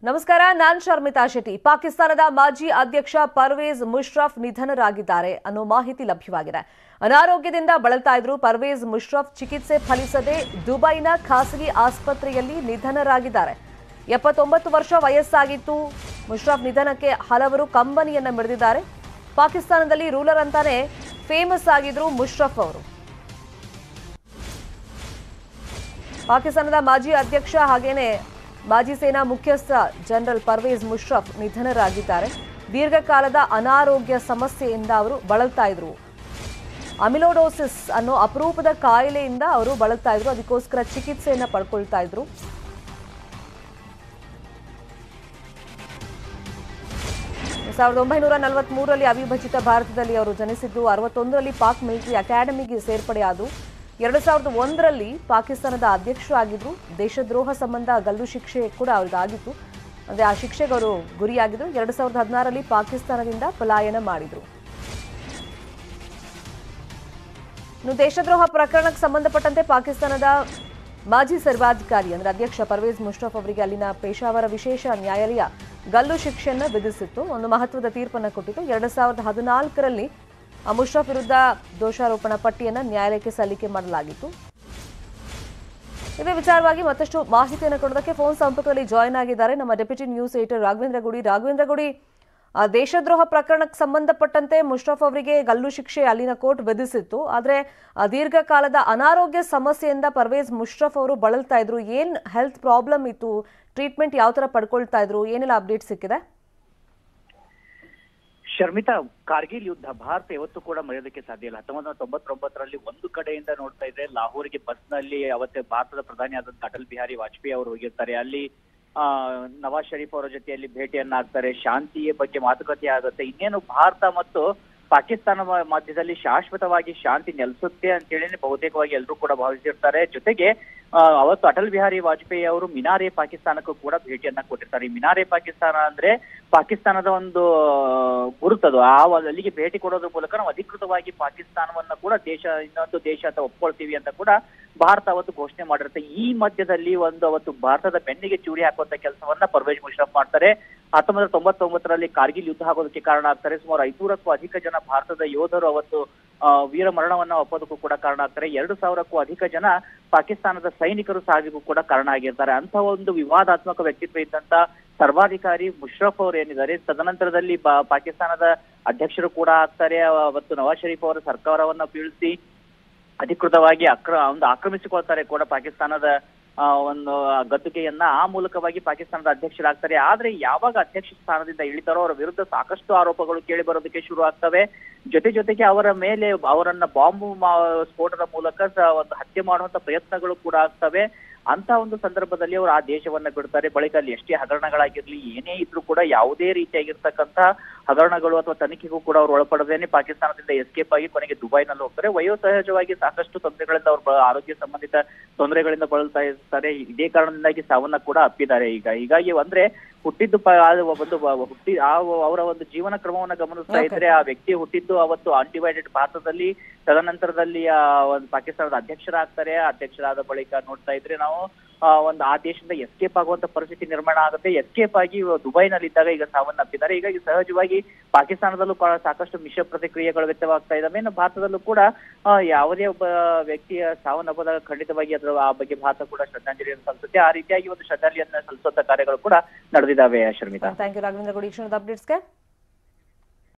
ನಮಸ್ಕಾರ ನಾನ್ ಶರ್ಮಿತಾ ಶೆಟ್ಟಿ ಪಾಕಿಸ್ತಾನದ ಮಾಜಿ ಅಧ್ಯಕ್ಷ ಪರ್ವೇಜ್ ಮುಷ್ರಫ್ ನಿಧನರಾಗಿದ್ದಾರೆ ಅನ್ನೋ ಮಾಹಿತಿ ಲಭ್ಯವಾಗಿದೆ ಅನಾರೋಗ್ಯದಿಂದ ಬಳಲ್ತಾ ಇದ್ರು ಪರ್ವೇಜ್ ಮುಷ್ರಫ್ ಚಿಕಿತ್ಸೆ ಫಲಿಸದೆ ದುಬೈನ ಖಾಸಗಿ ಆಸ್ಪತ್ರೆಯಲ್ಲಿ ನಿಧನರಾಗಿದ್ದಾರೆ ಎಪ್ಪತ್ತೊಂಬತ್ತು ವರ್ಷ ವಯಸ್ಸಾಗಿತ್ತು ಮುಷ್ರಫ್ ನಿಧನಕ್ಕೆ ಹಲವರು ಕಂಬನಿಯನ್ನ ಮಿಡಿದಿದ್ದಾರೆ ಪಾಕಿಸ್ತಾನದಲ್ಲಿ ರೂಲರ್ ಅಂತಾನೆ ಫೇಮಸ್ ಆಗಿದ್ರು ಮುಷ್ರಫ್ ಅವರು ಪಾಕಿಸ್ತಾನದ ಮಾಜಿ ಅಧ್ಯಕ್ಷ ಹಾಗೇನೆ ಮಾಜಿ ಸೇನಾ ಮುಖ್ಯಸ್ಥ ಜನರಲ್ ಪರ್ವೇಜ್ ಮುಷ್ರಫ್ ನಿಧನರಾಗಿದ್ದಾರೆ ದೀರ್ಘಕಾಲದ ಅನಾರೋಗ್ಯ ಸಮಸ್ಯೆಯಿಂದ ಅವರು ಬಳಲ್ತಾ ಇದ್ರು ಅಮಿಲೋಡೋಸಿಸ್ ಅನ್ನೋ ಅಪರೂಪದ ಕಾಯಿಲೆಯಿಂದ ಅವರು ಬಳಲ್ತಾ ಇದ್ರು ಅದಕ್ಕೋಸ್ಕರ ಚಿಕಿತ್ಸೆಯನ್ನ ಪಡ್ಕೊಳ್ತಾ ಇದ್ರು ಸಾವಿರದ ಒಂಬೈನೂರ ನಲವತ್ಮೂರರಲ್ಲಿ ಅವಿಭಜಿತ ಭಾರತದಲ್ಲಿ ಅವರು ಜನಿಸಿದ್ದು ಅರವತ್ತೊಂದರಲ್ಲಿ ಪಾಕ್ ಮಿಲಿಟರಿ ಅಕಾಡೆಮಿಗೆ ಸೇರ್ಪಡೆಯಾದರು ಎರಡು ಸಾವಿರದ ಒಂದರಲ್ಲಿ ಪಾಕಿಸ್ತಾನದ ಅಧ್ಯಕ್ಷರಾಗಿದ್ರು ದೇಶದ್ರೋಹ ಸಂಬಂಧ ಗಲ್ಲು ಶಿಕ್ಷೆ ಕೂಡ ಅವ್ರಿಗಾಗಿತ್ತು ಅಂದರೆ ಆ ಶಿಕ್ಷೆಗೆ ಅವರು ಗುರಿಯಾಗಿದ್ರು ಎರಡು ಸಾವಿರದ ಹದಿನಾರರಲ್ಲಿ ಪಾಕಿಸ್ತಾನದಿಂದ ಪಲಾಯನ ಮಾಡಿದ್ರು ಇನ್ನು ದೇಶದ್ರೋಹ ಪ್ರಕರಣಕ್ಕೆ ಸಂಬಂಧಪಟ್ಟಂತೆ ಪಾಕಿಸ್ತಾನದ ಮಾಜಿ ಸರ್ವಾಧಿಕಾರಿ ಅಂದ್ರೆ ಅಧ್ಯಕ್ಷ ಪರ್ವೇಜ್ ಮುಷ್ರಫ್ ಅವರಿಗೆ ಅಲ್ಲಿನ ಪೇಶಾವರ ವಿಶೇಷ ನ್ಯಾಯಾಲಯ ಗಲ್ಲು ಶಿಕ್ಷೆಯನ್ನು ವಿಧಿಸಿತ್ತು ಒಂದು ಮಹತ್ವದ ತೀರ್ಪನ್ನು ಕೊಟ್ಟಿತ್ತು ಎರಡು ಸಾವಿರದ ಹದಿನಾಲ್ಕರಲ್ಲಿ ಆ ಮುಷ್ರಫ್ ವಿರುದ್ಧ ದೋಷಾರೋಪಣಾ ಪಟ್ಟಿಯನ್ನು ನ್ಯಾಯಾಲಯಕ್ಕೆ ಸಲ್ಲಿಕೆ ಮಾಡಲಾಗಿತ್ತು ಇದೇ ವಿಚಾರವಾಗಿ ಮತ್ತಷ್ಟು ಮಾಹಿತಿಯನ್ನು ಕೊಡೋದಕ್ಕೆ ಫೋನ್ ಸಂಪರ್ಕದಲ್ಲಿ ಜಾಯ್ನ್ ಆಗಿದ್ದಾರೆ ನಮ್ಮ ಡೆಪ್ಯೂಟಿ ನ್ಯೂಸ್ ಏಟರ್ ರಾಘವೇಂದ್ರ ಗುಡಿ ರಾಘವೇಂದ್ರ ಗುಡಿ ಆ ದೇಶದ್ರೋಹ ಪ್ರಕರಣಕ್ಕೆ ಸಂಬಂಧಪಟ್ಟಂತೆ ಮುಷ್ರಫ್ ಅವರಿಗೆ ಗಲ್ಲು ಶಿಕ್ಷೆ ಅಲ್ಲಿನ ಕೋರ್ಟ್ ವಿಧಿಸಿತ್ತು ಆದರೆ ಆ ದೀರ್ಘಕಾಲದ ಅನಾರೋಗ್ಯ ಸಮಸ್ಯೆಯಿಂದ ಪರ್ವೇಜ್ ಮುಷ್ರಫ್ ಅವರು ಬಳಲ್ತಾ ಇದ್ರು ಏನ್ ಹೆಲ್ತ್ ಪ್ರಾಬ್ಲಮ್ ಇತ್ತು ಟ್ರೀಟ್ಮೆಂಟ್ ಯಾವ ತರ ಪಡ್ಕೊಳ್ತಾ ಇದ್ರು ಏನೆಲ್ಲ ಅಪ್ಡೇಟ್ ಸಿಕ್ಕಿದೆ ಶರ್ಮಿತಾ ಕಾರ್ಗಿಲ್ ಯುದ್ಧ ಭಾರತ ಯಾವತ್ತೂ ಕೂಡ ಮರೆಯೋದಕ್ಕೆ ಸಾಧ್ಯ ಇಲ್ಲ ಹತ್ತೊಂಬತ್ತು ನೂರ ತೊಂಬತ್ತೊಂಬತ್ತರಲ್ಲಿ ಒಂದು ಕಡೆಯಿಂದ ನೋಡ್ತಾ ಇದ್ರೆ ಲಾಹೋರ್ಗೆ ಬಸ್ ನಲ್ಲಿ ಅವತ್ತೇ ಭಾರತದ ಪ್ರಧಾನಿ ಆದಂತ ಅಟಲ್ ಬಿಹಾರಿ ವಾಜಪೇಯಿ ಅವರು ಹೋಗಿರ್ತಾರೆ ಅಲ್ಲಿ ಆ ನವಾಜ್ ಶರೀಫ್ ಅವರ ಜೊತೆಯಲ್ಲಿ ಭೇಟಿಯನ್ನ ಆಗ್ತಾರೆ ಶಾಂತಿಯ ಬಗ್ಗೆ ಮಾತುಕತೆ ಆಗುತ್ತೆ ಇನ್ನೇನು ಭಾರತ ಮತ್ತು ಪಾಕಿಸ್ತಾನ ಮ- ಮಧ್ಯದಲ್ಲಿ ಶಾಶ್ವತವಾಗಿ ಶಾಂತಿ ನೆಲೆಸುತ್ತೆ ಅಂತೇಳಿ ಬಹುತೇಕವಾಗಿ ಎಲ್ಲರೂ ಕೂಡ ಭಾವಿಸಿರ್ತಾರೆ ಜೊತೆಗೆ ಆ, ಅವತ್ತು ಅಟಲ್ ಬಿಹಾರಿ ವಾಜಪೇಯಿ ಅವರು ಮಿನಾರೆ ಪಾಕಿಸ್ತಾನಕ್ಕೂ ಕೂಡ ಭೇಟಿಯನ್ನ ಕೊಟ್ಟಿರ್ತಾರೆ ಈ ಮಿನಾರೆ ಪಾಕಿಸ್ತಾನ ಅಂದ್ರೆ ಪಾಕಿಸ್ತಾನದ ಒಂದು ಗುರುತದು ಆ ಒಂದು ಅಲ್ಲಿಗೆ ಭೇಟಿ ಕೊಡೋದ್ರ ಮೂಲಕ ನಾವು ಅಧಿಕೃತವಾಗಿ ಪಾಕಿಸ್ತಾನವನ್ನ ಕೂಡ ದೇಶ ಇನ್ನೊಂದು ದೇಶ ಅಂತ ಒಪ್ಕೊಳ್ತೀವಿ ಅಂತ ಕೂಡ ಭಾರತ ಅವತ್ತು ಘೋಷಣೆ ಮಾಡಿರುತ್ತೆ ಈ ಮಧ್ಯದಲ್ಲಿ ಒಂದು ಅವತ್ತು ಭಾರತದ ಬೆನ್ನಿಗೆ ಚೂರಿ ಹಾಕುವಂತ ಕೆಲಸವನ್ನ ಪರ್ವೇಜ್ ಮುಷರಫ್ ಮಾಡ್ತಾರೆ ಹತ್ತೊಂಬತ್ತು ನೂರ ತೊಂಬತ್ತೊಂಬತ್ತರಲ್ಲಿ ಕಾರ್ಗಿಲ್ ಯುದ್ಧ ಆಗೋದಕ್ಕೆ ಕಾರಣ ಆಗ್ತಾರೆ ಸುಮಾರು ಐನೂರಕ್ಕೂ ಅಧಿಕ ಜನ ಭಾರತದ ಯೋಧರು ಅವತ್ತು ಆ, ವೀರ ಮರಣವನ್ನ ಒಪ್ಪೋದಕ್ಕೂ ಕೂಡ ಕಾರಣ ಆಗ್ತಾರೆ ಎರಡು ಸಾವಿರಕ್ಕೂ ಅಧಿಕ ಜನ ಪಾಕಿಸ್ತಾನದ ಸೈನಿಕರು ಸಾವಿಗೂ ಕೂಡ ಕಾರಣ ಆಗಿರ್ತಾರೆ ಅಂತ ಒಂದು ವಿವಾದಾತ್ಮಕ ವ್ಯಕ್ತಿತ್ವ ಇದ್ದಂತ ಸರ್ವಾಧಿಕಾರಿ ಮುಷ್ರಫ್ ಅವರು ಏನಿದ್ದಾರೆ ತದನಂತರದಲ್ಲಿ ಬಾ- ಪಾಕಿಸ್ತಾನದ ಅಧ್ಯಕ್ಷರು ಕೂಡ ಆಗ್ತಾರೆ ಅವತ್ತು ನವಾಜ್ ಶರೀಫ್ ಅವರ ಸರ್ಕಾರವನ್ನ ಬೀಳಿಸಿ ಅಧಿಕೃತವಾಗಿ ಅಕ್ರ ಒಂದು ಆಕ್ರಮಿಸಿಕೊಳ್ತಾರೆ ಕೂಡ ಪಾಕಿಸ್ತಾನದ ಆ, ಒಂದು ಗದ್ದುಗೆಯನ್ನ ಆ ಮೂಲಕವಾಗಿ ಪಾಕಿಸ್ತಾನದ ಅಧ್ಯಕ್ಷರಾಗ್ತಾರೆ ಆದ್ರೆ ಯಾವಾಗ ಅಧ್ಯಕ್ಷ ಸ್ಥಾನದಿಂದ ಇಳಿತಾರೋ ಅವರ ವಿರುದ್ಧ ಸಾಕಷ್ಟು ಆರೋಪಗಳು ಕೇಳಿ ಬರೋದಕ್ಕೆ ಶುರು ಆಗ್ತವೆ ಜೊತೆ ಜೊತೆಗೆ ಅವರ ಮೇಲೆ ಅವರನ್ನ ಬಾಂಬ್ ಸ್ಫೋಟದ ಮೂಲಕ ಸ- ಒಂದು ಹತ್ಯೆ ಮಾಡುವಂತ ಪ್ರಯತ್ನಗಳು ಕೂಡ ಆಗ್ತವೆ ಅಂತ ಒಂದು ಸಂದರ್ಭದಲ್ಲಿ ಅವರು ಆ ದೇಶವನ್ನ ಬಿಡ್ತಾರೆ ಬಳಿಕ ಅಲ್ಲಿ ಎಷ್ಟೇ ಹಗರಣಗಳಾಗಿರ್ಲಿ ಏನೇ ಇದ್ರೂ ಕೂಡ ಯಾವುದೇ ರೀತಿಯಾಗಿರ್ತಕ್ಕಂಥ ಹಗರಣಗಳು ಅಥವಾ ತನಿಖೆಗೂ ಕೂಡ ಅವರು ಒಳಪಡದೇನೆ ಪಾಕಿಸ್ತಾನದಿಂದ ಎಸ್ಕೇಪ್ ಆಗಿ ಕೊನೆಗೆ ದುಬೈನಲ್ಲಿ ಹೋಗ್ತಾರೆ ವಯೋಸಹಜವಾಗಿ ಸಾಕಷ್ಟು ತೊಂದರೆಗಳಿಂದ ಅವ್ರ ಬ- ಆರೋಗ್ಯ ಸಂಬಂಧಿತ ತೊಂದರೆಗಳಿಂದ ಬಳಲ್ತಾ ಇರ್ತಾರೆ ಇದೇ ಕಾರಣದಿಂದಾಗಿ ಸಾವನ್ನ ಕೂಡ ಅಪ್ಪಿದ್ದಾರೆ ಈಗ ಹೀಗಾಗಿ ಅಂದ್ರೆ ಹುಟ್ಟಿದ್ದು ಪ- ಆ ಒಂದು ಬ- ಹುಟ್ಟಿ ಆ ಅವರ ಒಂದು ಜೀವನ ಕ್ರಮವನ್ನ ಗಮನಿಸ್ತಾ Okay. ಇದ್ರೆ ಆ ವ್ಯಕ್ತಿ ಹುಟ್ಟಿದ್ದು ಅವತ್ತು ಅನ್ಡಿವೈಡೆಡ್ ಭಾರತದಲ್ಲಿ ತದನಂತರದಲ್ಲಿ ಆ ಒಂದು ಪಾಕಿಸ್ತಾನದ ಅಧ್ಯಕ್ಷರಾಗ್ತಾರೆ ಅಧ್ಯಕ್ಷರಾದ ಬಳಿಕ ನೋಡ್ತಾ ಇದ್ರೆ ನಾವು ಆ, ಒಂದು ಆ ದೇಶದಿಂದ ಎಸ್ಕೇಪ್ ಆಗುವಂತ ಪರಿಸ್ಥಿತಿ ನಿರ್ಮಾಣ ಆಗುತ್ತೆ ಎಸ್ಕೇಪ್ ಆಗಿ ದುಬೈನಲ್ಲಿ ಇದ್ದಾಗ ಈಗ ಸಾವನ್ನಪ್ಪಿದ್ದಾರೆ ಹೀಗಾಗಿ ಸಹಜವಾಗಿ ಪಾಕಿಸ್ತಾನದಲ್ಲೂ ಕೂಡ ಸಾಕಷ್ಟು ಮಿಶ್ರ ಪ್ರತಿಕ್ರಿಯೆಗಳು ವ್ಯಕ್ತವಾಗ್ತಾ ಇದಾವೆ ಇನ್ನು ಭಾರತದಲ್ಲೂ ಕೂಡ ಆ, ಯಾವುದೇ ಒಬ್ಬ ವ್ಯಕ್ತಿಯ ಸಾವನ್ನಪ್ಪದಾಗ ಖಂಡಿತವಾಗಿ ಅದರ ಆ ಬಗ್ಗೆ ಭಾರತ ಕೂಡ ಶ್ರದ್ಧಾಂಜಲಿಯನ್ನು ಸಲ್ಲಿಸುತ್ತೆ ಆ ರೀತಿಯಾಗಿ ಒಂದು ಶ್ರದ್ಧಾಂಜಲಿಯನ್ನ ಸಲ್ಲಿಸುವಂತ ಕಾರ್ಯಗಳು ಕೂಡ ನಡೆದಿದ್ದಾವೆ ಶರ್ಮಿತಾ ಥ್ಯಾಂಕ್ ಯು ರಾಘವೇಂದ್ರ ಗುಡಿ ಈ ಕ್ಷಣದ ಅಪ್ಡೇಟ್ಸ್ಗೆ